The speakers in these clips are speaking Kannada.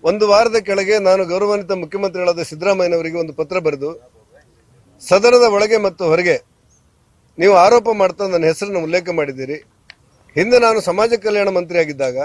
ಒಂದು ವಾರದ ಕೆಳಗೆ ನಾನು ಗೌರವಾನ್ವಿತ ಮುಖ್ಯಮಂತ್ರಿಗಳಾದ ಸಿದ್ದರಾಮಯ್ಯನವರಿಗೆ ಒಂದು ಪತ್ರ ಬರೆದು ಸದನದ ಒಳಗೆ ಮತ್ತು ಹೊರಗೆ ನೀವು ಆರೋಪ ಮಾಡ್ತಾ ನನ್ನ ಹೆಸರನ್ನು ಉಲ್ಲೇಖ ಮಾಡಿದ್ದೀರಿ ಹಿಂದೆ ನಾನು ಸಮಾಜ ಕಲ್ಯಾಣ ಮಂತ್ರಿ ಆಗಿದ್ದಾಗ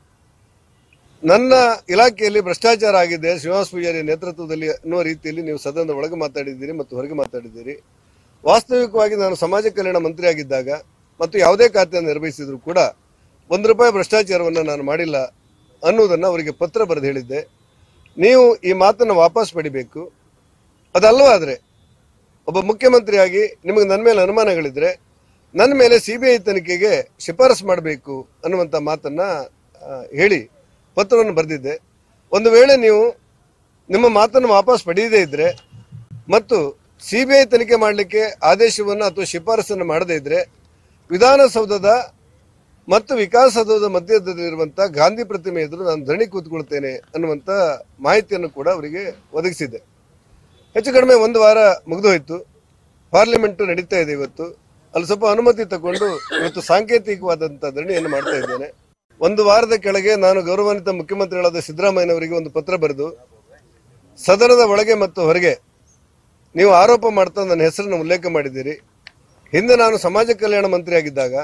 ನನ್ನ ಇಲಾಖೆಯಲ್ಲಿ ಭ್ರಷ್ಟಾಚಾರ ಆಗಿದೆ ಶ್ರೀನಿವಾಸ ಪೂಜಾರಿ ನೇತೃತ್ವದಲ್ಲಿ ಅನ್ನುವ ರೀತಿಯಲ್ಲಿ ನೀವು ಸದನದ ಒಳಗೆ ಮಾತಾಡಿದ್ದೀರಿ ಮತ್ತು ಹೊರಗೆ ಮಾತಾಡಿದ್ದೀರಿ ವಾಸ್ತವಿಕವಾಗಿ ನಾನು ಸಮಾಜ ಕಲ್ಯಾಣ ಮಂತ್ರಿ ಆಗಿದ್ದಾಗ ಮತ್ತು ಯಾವುದೇ ಖಾತೆಯನ್ನು ನಿರ್ವಹಿಸಿದ್ರು ಕೂಡ ಒಂದು ರೂಪಾಯಿ ಭ್ರಷ್ಟಾಚಾರವನ್ನು ನಾನು ಮಾಡಿಲ್ಲ ಅನ್ನುವುದನ್ನು ಅವರಿಗೆ ಪತ್ರ ಬರೆದು ಹೇಳಿದ್ದೆ ನೀವು ಈ ಮಾತನ್ನು ವಾಪಸ್ ಪಡಿಬೇಕು ಅದಲ್ಲವಾದ್ರೆ ಒಬ್ಬ ಮುಖ್ಯಮಂತ್ರಿಯಾಗಿ ನಿಮಗೆ ನನ್ನ ಮೇಲೆ ಅನುಮಾನಗಳಿದ್ರೆ ನನ್ನ ಮೇಲೆ ಸಿಬಿಐ ತನಿಖೆಗೆ ಶಿಫಾರಸು ಮಾಡಬೇಕು ಅನ್ನುವಂಥ ಮಾತನ್ನ ಆ, ಹೇಳಿ ಪತ್ರವನ್ನು ಬರೆದಿದ್ದೆ ಒಂದು ವೇಳೆ ನೀವು ನಿಮ್ಮ ಮಾತನ್ನು ವಾಪಸ್ ಪಡೆಯದೇ ಇದ್ರೆ ಮತ್ತು ಸಿಬಿಐ ತನಿಖೆ ಮಾಡಲಿಕ್ಕೆ ಆದೇಶವನ್ನು ಅಥವಾ ಶಿಫಾರಸನ್ನು ಮಾಡದೇ ಇದ್ರೆ ವಿಧಾನಸೌಧದ ಮತ್ತು ವಿಕಾಸಸೌಧದ ಮಧ್ಯದಲ್ಲಿರುವಂಥ ಗಾಂಧಿ ಪ್ರತಿಮೆ ಎದುರು ನಾನು ಧರಣಿ ಕೂತ್ಕೊಳ್ತೇನೆ ಅನ್ನುವಂಥ ಮಾಹಿತಿಯನ್ನು ಕೂಡ ಅವರಿಗೆ ಒದಗಿಸಿದ್ದೆ ಹೆಚ್ಚು ಕಡಿಮೆ ಒಂದು ವಾರ ಮುಗಿದೋಯ್ತು ಪಾರ್ಲಿಮೆಂಟ್ ನಡೀತಾ ಇದೆ ಇವತ್ತು ಅಲ್ಲಿ ಸ್ವಲ್ಪ ಅನುಮತಿ ತಗೊಂಡು ಇವತ್ತು ಸಾಂಕೇತಿಕವಾದಂತಹ ಧರಣಿಯನ್ನು ಮಾಡ್ತಾ ಇದ್ದೇನೆ ಒಂದು ವಾರದ ಕೆಳಗೆ ನಾನು ಗೌರವಾನ್ವಿತ ಮುಖ್ಯಮಂತ್ರಿಗಳಾದ ಸಿದ್ದರಾಮಯ್ಯನವರಿಗೆ ಒಂದು ಪತ್ರ ಬರೆದು ಸದನದ ಒಳಗೆ ಮತ್ತು ಹೊರಗೆ ನೀವು ಆರೋಪ ಮಾಡ್ತಾ ನನ್ನ ಹೆಸರನ್ನು ಉಲ್ಲೇಖ ಮಾಡಿದ್ದೀರಿ ಹಿಂದೆ ನಾನು ಸಮಾಜ ಕಲ್ಯಾಣ ಮಂತ್ರಿ ಆಗಿದ್ದಾಗ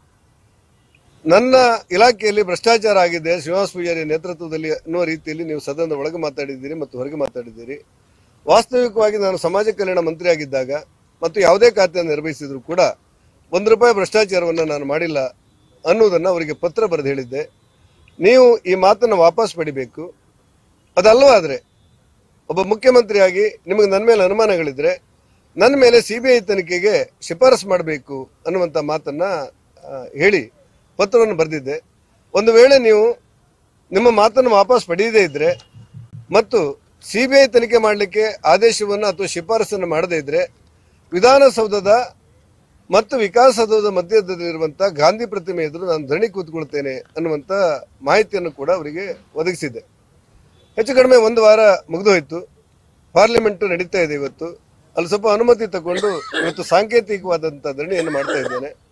ನನ್ನ ಇಲಾಖೆಯಲ್ಲಿ ಭ್ರಷ್ಟಾಚಾರ ಆಗಿದೆ ಶ್ರೀನಿವಾಸ ಪೂಜಾರಿ ನೇತೃತ್ವದಲ್ಲಿ ಅನ್ನುವ ರೀತಿಯಲ್ಲಿ ನೀವು ಸದನದ ಒಳಗೆ ಮಾತಾಡಿದ್ದೀರಿ ಮತ್ತು ಹೊರಗೆ ಮಾತಾಡಿದ್ದೀರಿ ವಾಸ್ತವಿಕವಾಗಿ ನಾನು ಸಮಾಜ ಕಲ್ಯಾಣ ಮಂತ್ರಿ ಆಗಿದ್ದಾಗ ಮತ್ತು ಯಾವುದೇ ಖಾತೆಯನ್ನು ನಿರ್ವಹಿಸಿದ್ರು ಕೂಡ ಒಂದು ರೂಪಾಯಿ ಭ್ರಷ್ಟಾಚಾರವನ್ನು ನಾನು ಮಾಡಿಲ್ಲ ಅನ್ನುವುದನ್ನು ಅವರಿಗೆ ಪತ್ರ ಬರೆದು ಹೇಳಿದ್ದೆ ನೀವು ಈ ಮಾತನ್ನು ವಾಪಸ್ ಪಡಿಬೇಕು ಅದಲ್ಲವಾದ್ರೆ ಒಬ್ಬ ಮುಖ್ಯಮಂತ್ರಿಯಾಗಿ ನಿಮಗೆ ನನ್ನ ಮೇಲೆ ಅನುಮಾನಗಳಿದ್ರೆ ನನ್ನ ಮೇಲೆ ಸಿಬಿಐ ತನಿಖೆಗೆ ಶಿಫಾರಸು ಮಾಡಬೇಕು ಅನ್ನುವಂಥ ಮಾತನ್ನ ಆ, ಹೇಳಿ ಪತ್ರವನ್ನು ಬರೆದಿದ್ದೆ ಒಂದು ವೇಳೆ ನೀವು ನಿಮ್ಮ ಮಾತನ್ನು ವಾಪಸ್ ಪಡೆಯದೇ ಇದ್ರೆ ಮತ್ತು ಸಿಬಿಐ ತನಿಖೆ ಮಾಡಲಿಕ್ಕೆ ಆದೇಶವನ್ನು ಅಥವಾ ಶಿಫಾರಸನ್ನು ಮಾಡದೇ ಇದ್ರೆ ವಿಧಾನಸೌಧದ ಮತ್ತು ವಿಕಾಸಸೌಧದ ಮಧ್ಯದಲ್ಲಿರುವಂಥ ಗಾಂಧಿ ಪ್ರತಿಮೆ ಎದುರು ನಾನು ಧರಣಿ ಕೂತ್ಕೊಳ್ತೇನೆ ಅನ್ನುವಂಥ ಮಾಹಿತಿಯನ್ನು ಕೂಡ ಅವರಿಗೆ ಒದಗಿಸಿದ್ದೆ ಹೆಚ್ಚು ಕಡಿಮೆ ಒಂದು ವಾರ ಮುಗಿದೋಯ್ತು ಪಾರ್ಲಿಮೆಂಟ್ ನಡೀತಾ ಇದೆ ಇವತ್ತು ಅಲ್ಲಿ ಸ್ವಲ್ಪ ಅನುಮತಿ ತಗೊಂಡು ಇವತ್ತು ಸಾಂಕೇತಿಕವಾದಂತಹ ಧರಣಿಯನ್ನು ಮಾಡ್ತಾ ಇದ್ದೇನೆ